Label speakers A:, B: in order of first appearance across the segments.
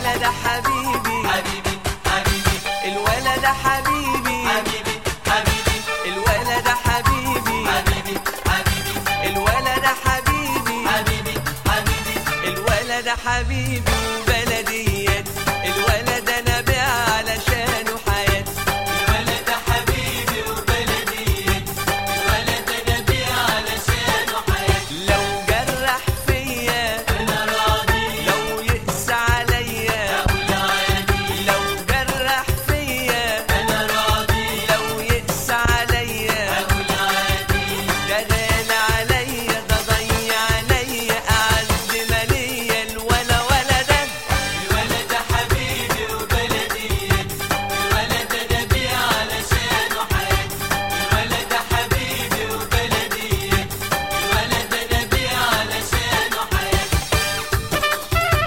A: الولد حبيبي
B: حبيبي حبيبي
A: الولد حبيبي
B: حبيبي حبيبي
A: الولد حبيبي
B: حبيبي حبيبي
A: الولد حبيبي
B: حبيبي حبيبي
A: الولد حبيبي وبلديات الولد انا بيع علشانه حياتي
B: الولد حبيبي وبلدي الولد نبي علشانه حياتي
A: لو جرح فيا
B: انا راضي
A: لو يقسى عليا
B: اقول عادي
A: لو جرح فيا
B: انا راضي
A: لو يقسى عليا
B: اقول عادي
A: ده غالي عليا ده ضيع عليا اعز ما ليا الولا ولا ده
B: الولد حبيبي وبلدي الولد نبي علشانه حياتي الولد حبيبي وبلدي الولد نبي علشانه حياتي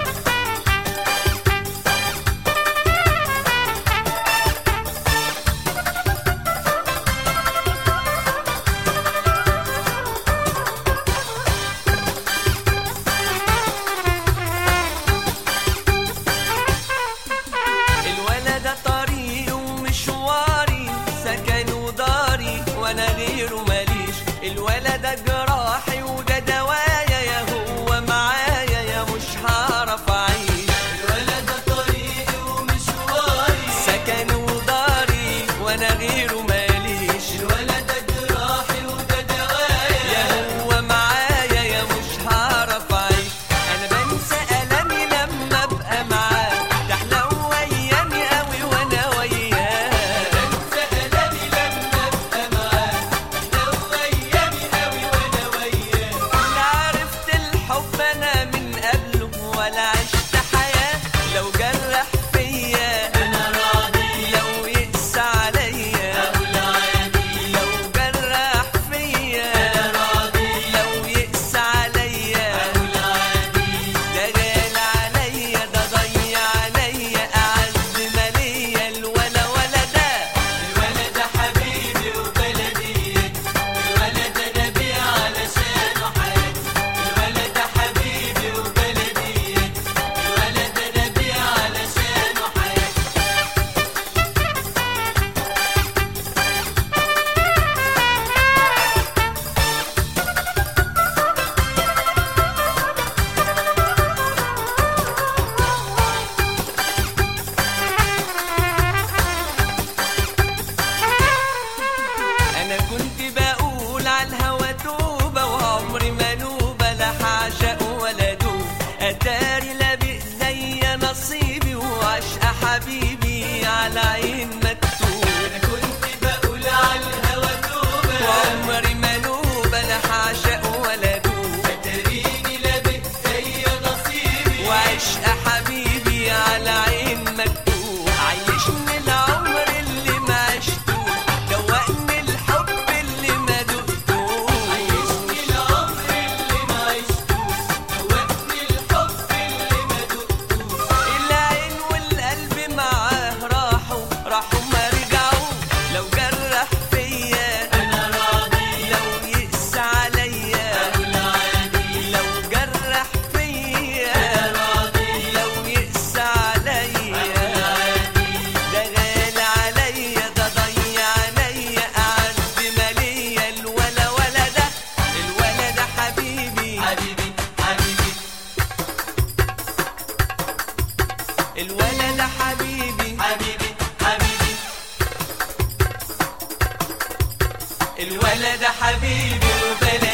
A: الولد طريقي ومشواري سكن وداري وانا غيره ماليش الولد جراحي وده دوايا يا هو معايا يا مش هعرف اعيش
B: الولد طريقي ومشواري
A: سكن وداري وانا غيره ماليش
B: الولد جراحي وده دوايا
A: يا هو معايا يا مش هعرف اعيش انا بنسى الامي لما ابقى معاه تحلو ايامي قوي وانا وياه
B: انسى الامي لما ابقى معاك لو ايامي قوي وانا وياك
A: لا عرفت الحب انا من قبله ولا عشت حياة لو جرح فيا
B: انا راضي
A: لو يقسى عليا
B: اقول عادي
A: لو جرح فيا
B: انا راضي
A: لو يقسى عليا
B: اقول عادي
A: ده غالي عليا ده ضيع عليا اعز ما ليا الولا ولا ده
B: الولد حبيبي وبلدي الولد نبي علشانه حياتي الولد حبيبي وبلدي الولد نبي علشانه حياتي
A: انا كنت بقول على الهوى توبه وعمري ما نوبه لا هعشق ولا دوب اتاري لا بايديا نصيبي وعشق حبيبي على عين مكتوب
B: انا كنت بقول على الهوى توبه
A: وعمري ما نوبه لا هعشق ولا دوب
B: تريني لبت زي نصيبي
A: وعشق حبيبي على عين مكتوب عيشني العمر اللي ما عشتوش دوقني الحب اللي ما دقتوش
B: عيشني العمر اللي ما عشتوش دوقني الحب اللي ما دقتوش
A: العين والقلب معاه راحوا راحوا ما رجعوا لو جرح فيا
B: انا راضي
A: لو يقسى عليا
B: اقول عادي
A: لو جرح فيا
B: انا راضي
A: لو يقسى عليا
B: اقول عادي
A: ده غالي عليا ده ضيع عليا اعز ما ليا الولا ولا ده الولا ده حبيبي
B: حبيبي حبيبي
A: الولا ده حبيبي
B: حبيبي حبيبي
A: الولا ده حبيبي وبلا